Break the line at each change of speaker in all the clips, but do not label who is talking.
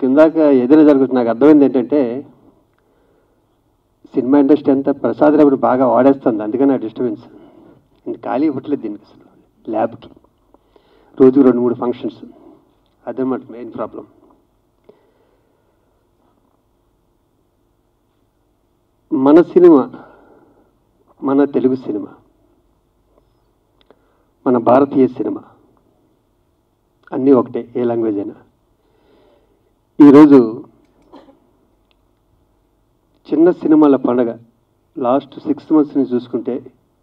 మీకు ఇందాక ఏదైనా జరుగుతుంది నాకు అర్థమైంది ఏంటంటే సినిమా ఇండస్ట్రీ అంతా ప్రసాద్ రావుని బాగా వాడేస్తుంది అందుకని ఆ డిస్టర్బెన్స్ ఇంక ఖాళీ ఇవ్వట్లేదు దీనికి అసలు ల్యాబ్కి రోజు రెండు మూడు ఫంక్షన్స్ అదనమాట మెయిన్ ప్రాబ్లం మన సినిమా మన తెలుగు సినిమా మన భారతీయ సినిమా అన్నీ ఒకటే ఏ లాంగ్వేజ్ అయినా ఈరోజు చిన్న సినిమాల పండగ లాస్ట్ సిక్స్ మంత్స్ నుంచి చూసుకుంటే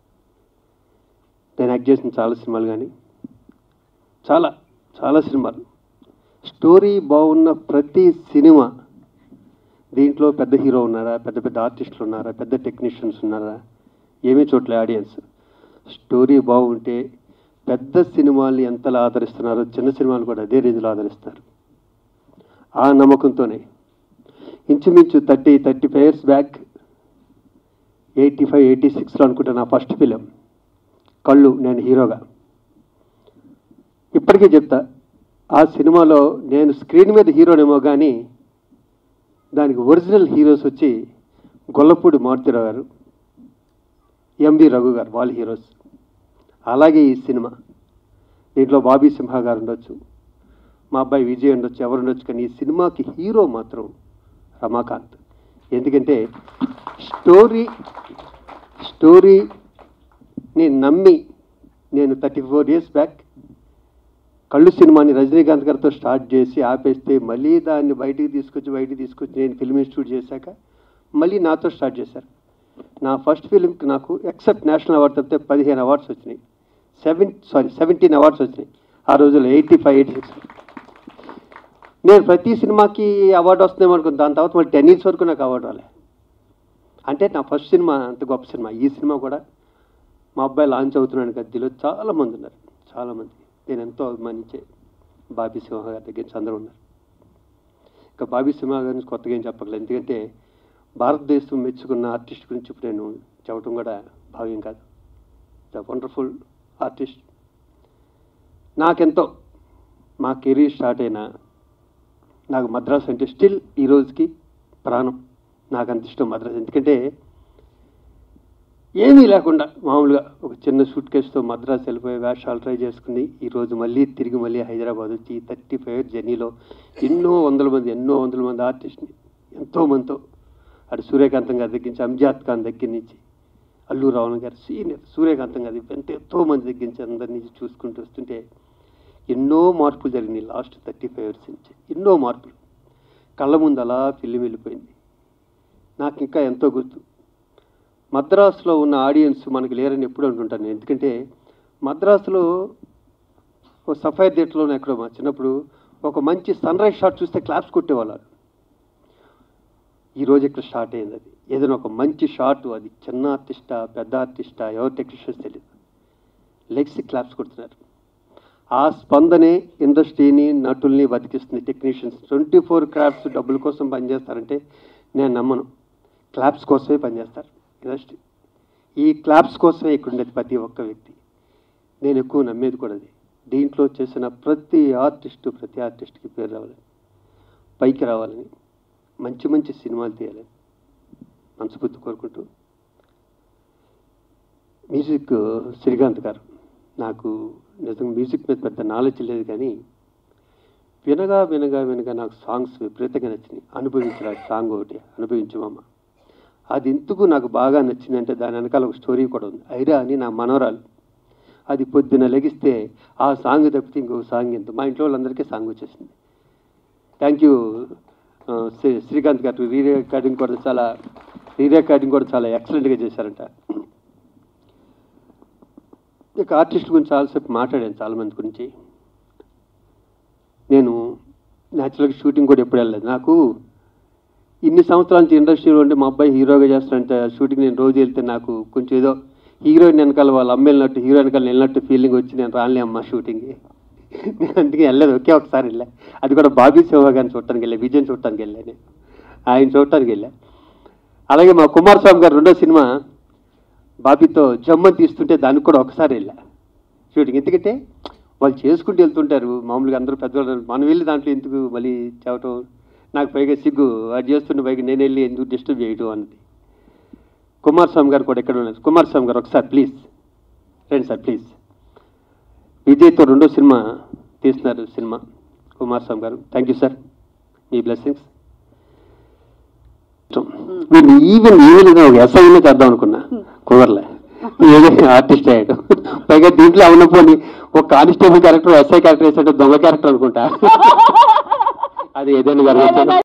నేను యాక్ట్ చేసిన చాలా సినిమాలు కానీ చాలా చాలా సినిమాలు స్టోరీ బాగున్న ప్రతి సినిమా దీంట్లో పెద్ద హీరో ఉన్నారా పెద్ద పెద్ద ఆర్టిస్టులు ఉన్నారా పెద్ద టెక్నీషియన్స్ ఉన్నారా ఏమీ చోట్ల ఆడియన్స్ స్టోరీ బాగుంటే పెద్ద సినిమాల్ని ఎంతలా ఆదరిస్తున్నారో చిన్న సినిమాలు కూడా అదే రేంజ్లో ఆదరిస్తారు ఆ నమ్మకంతోనే ఇంచుమించు thirty thirty five years back eighty five eighty సిక్స్లో అనుకుంటా నా ఫస్ట్ ఫిలిం కళ్ళు నేను హీరోగా ఇప్పటికీ చెప్తా ఆ సినిమాలో నేను స్క్రీన్ మీద హీరోనేమో కానీ దానికి ఒరిజినల్ హీరోస్ వచ్చి గొల్లపూడి మారుతిరావు గారు ఎంబి రఘు గారు వాళ్ళు హీరోస్ అలాగే ఈ సినిమా దీంట్లో బాబీ సింహ గారు ఉండొచ్చు మా అబ్బాయి విజయ్ ఉండొచ్చు ఎవరు ఉండొచ్చు కానీ ఈ సినిమాకి హీరో మాత్రం రమాకాంత్ ఎందుకంటే స్టోరీ స్టోరీని నమ్మి నేను థర్టీ ఫోర్ ఇయర్స్ బ్యాక్ కళ్ళు సినిమాని రజనీకాంత్ గారితో స్టార్ట్ చేసి ఆపేస్తే మళ్ళీ దాన్ని బయటికి తీసుకొచ్చి బయటికి తీసుకొచ్చి నేను ఫిల్మ్ ఇన్స్టిట్యూట్ చేశాక మళ్ళీ నాతో స్టార్ట్ చేశారు నా ఫస్ట్ ఫిలింకి నాకు ఎక్సెప్ట్ నేషనల్ అవార్డు తప్పితే పదిహేను అవార్డ్స్ వచ్చినాయి సెవెన్ సారీ సెవెంటీన్ అవార్డ్స్ వచ్చినాయి ఆ రోజుల్లో ఎయిటీ ఫైవ్ ఎయిటీ సిక్స్ నేను ప్రతి సినిమాకి అవార్డు వస్తుందేమో అనుకున్నాను దాని తర్వాత మళ్ళీ టెన్ ఇయర్స్ వరకు నాకు అవార్డు రాలే అంటే నా ఫస్ట్ సినిమా అంత గొప్ప సినిమా ఈ సినిమా కూడా మా అబ్బాయి లాంచ్ అవుతున్నాడు గద్దెలో చాలా మంది ఉన్నారు చాలా మంది నేను ఎంతో అభిమానించే బాబీ సింహ గారి దగ్గర నుంచి అందరూ ఉన్నారు ఇంకా బాబీ సింహ గారి నుంచి కొత్తగా ఏం చెప్పగలను ఎందుకంటే భారతదేశం మెచ్చుకున్న ఆర్టిస్ట్ గురించి ఇప్పుడు నేను చెప్పడం కూడా భావ్యం కాదు ద వండర్ఫుల్ ఆర్టిస్ట్ నాకెంతో మా కెరీర్ స్టార్ట్ అయిన నాకు మద్రాస్ అంటే స్టిల్ ఈ రోజుకి ప్రాణం నాకు అంత ఇష్టం మద్రాస్ ఎందుకంటే ఏమీ లేకుండా మామూలుగా ఒక చిన్న సూట్ కేసుతో మద్రాసు వెళ్ళిపోయి వేషాలు ట్రై చేసుకుని ఈరోజు మళ్ళీ తిరిగి మళ్ళీ హైదరాబాద్ వచ్చి థర్టీ ఫైవ్ జర్నీలో ఎన్నో వందల మంది ఎన్నో వందల మంది ఆర్టిస్ట్ని ఎంతో మందితో అటు సూర్యకాంతం గారి దగ్గర నుంచి అంజాద్ ఖాన్ దగ్గర నుంచి అల్లు రావణ్ గారు సీనియర్ సూర్యకాంతం గారి ఎంత ఎంతో మంది దగ్గర నుంచి అందరి నుంచి చూసుకుంటూ వస్తుంటే ఎన్నో మార్పులు జరిగినాయి లాస్ట్ థర్టీ ఫైవ్ ఇయర్స్ నుంచి ఎన్నో మార్పులు కళ్ళ ముందు అలా ఫిల్మ్ వెళ్ళిపోయింది నాకు ఇంకా ఎంతో గుర్తు మద్రాసులో ఉన్న ఆడియన్స్ మనకి లేరని ఎప్పుడు అంటుంటాను నేను. ఎందుకంటే మద్రాసులో ఒక సఫైర్ థియేటర్లోనే ఎక్కడో మా చిన్నప్పుడు ఒక మంచి సన్ రైజ్ షాట్ చూస్తే క్లాప్స్ కొట్టేవాళ్ళు ఈ రోజు ఇక్కడ స్టార్ట్ అయింది అది ఏదైనా ఒక మంచి షాట్ అది చిన్న ఆర్టిస్టా పెద్ద ఆర్టిస్టా ఎవరు టెక్నీషియన్స్ తెలియదు లెగ్స్ క్లాప్స్ కొడుతున్నారు ఆ స్పందనే ఇండస్ట్రీని నటుల్ని బతికిస్తుంది టెక్నీషియన్స్ ట్వంటీ ఫోర్ క్రాఫ్ట్స్ డబ్బుల కోసం పనిచేస్తారంటే నేను నమ్మను క్లాప్స్ కోసమే పనిచేస్తారు ఇండస్ట్రీ ఈ క్లాప్స్ కోసమే ఇక్కడ ఉండేది ప్రతి ఒక్క వ్యక్తి నేను ఎక్కువ నమ్మేది కూడా అది దీంట్లో చేసిన ప్రతి ఆర్టిస్టు ప్రతి ఆర్టిస్ట్కి పేరు రావాలని పైకి రావాలని మంచి మంచి సినిమాలు తీయాలని మనస్ఫూర్తి కోరుకుంటూ మ్యూజిక్ శ్రీకాంత్ గారు నాకు నిజంగా మ్యూజిక్ మీద పెద్ద నాలెడ్జ్ లేదు కానీ వినగా వినగా వినగా నాకు సాంగ్స్ విపరీతంగా నచ్చినాయి అనుభవించిన సాంగ్ ఒకటి అనుభవించమమ్మ అది ఎందుకు నాకు బాగా నచ్చిందంటే దాని వెనకాల ఒక స్టోరీ కూడా ఉంది ఐరా అని నా మనవరాలు అది పొద్దున లెగిస్తే ఆ సాంగ్ తప్పితే ఇంకొక సాంగ్ ఎంత మా ఇంట్లో వాళ్ళందరికీ సాంగ్ వచ్చేసింది థ్యాంక్ యూ శ్రీకాంత్ గారు రీ రికార్డింగ్ కూడా చాలా రీ రికార్డింగ్ కూడా చాలా ఎక్సలెంట్గా చేశారంట ఇక ఆర్టిస్ట్ గురించి చాలాసేపు మాట్లాడాను చాలామంది గురించి నేను న్యాచురల్గా షూటింగ్ కూడా ఎప్పుడు వెళ్ళలేదు నాకు ఇన్ని సంవత్సరాల నుంచి ఇండస్ట్రీలో ఉండి మా అబ్బాయి హీరోగా చేస్తానంటే షూటింగ్ నేను రోజు వెళ్తే నాకు కొంచెం ఏదో హీరోయిన్ వెనకాల వాళ్ళు అమ్మ వెళ్ళినట్టు హీరో వెనకాల వెళ్ళినట్టు ఫీలింగ్ వచ్చి నేను రాలే అమ్మ షూటింగ్కి నేను అందుకే వెళ్ళలేదు ఒకే ఒకసారి వెళ్ళా అది కూడా బాబీ సేవ గారిని చూడటానికి వెళ్ళా విజయ్ చూడటానికి వెళ్ళా నేను ఆయన చూడటానికి వెళ్ళా అలాగే మా కుమారస్వామి గారు రెండో సినిమా బాబీతో జమ్మని తీస్తుంటే దానికి కూడా ఒకసారి వెళ్ళా షూటింగ్ ఎందుకంటే వాళ్ళు చేసుకుంటూ వెళ్తుంటారు మామూలుగా అందరూ పెద్దవాళ్ళు మనం వెళ్ళి దాంట్లో ఎందుకు మళ్ళీ చెప్పటం నాకు పైగా సిగ్గు అది చేస్తున్న పైగా నేను వెళ్ళి ఎందుకు డిస్టర్బ్ చేయటం అన్నది కుమారస్వామి గారు కూడా ఎక్కడ ఉన్నారు కుమారస్వామి గారు ఒకసారి ప్లీజ్ రండి సార్ ప్లీజ్ విజయ్తో రెండో సినిమా తీస్తున్నారు cinema Kumaraswamy garu thank you sir మీ బ్లెస్సింగ్స్ నేను ఈవెన్ ఈవెన్ ఒక ఎస్ఐనే చేద్దాం అనుకున్నా కుదరలే ఏదో ఆర్టిస్ట్ అయ్యాడు పైగా దీంట్లో అవునపోని ఒక కానిస్టేబుల్ క్యారెక్టర్ ఎస్ఐ క్యారెక్టర్ వేసాడు దొంగ క్యారెక్టర్ అనుకుంటా అది ఏదైనా జరగచ్చు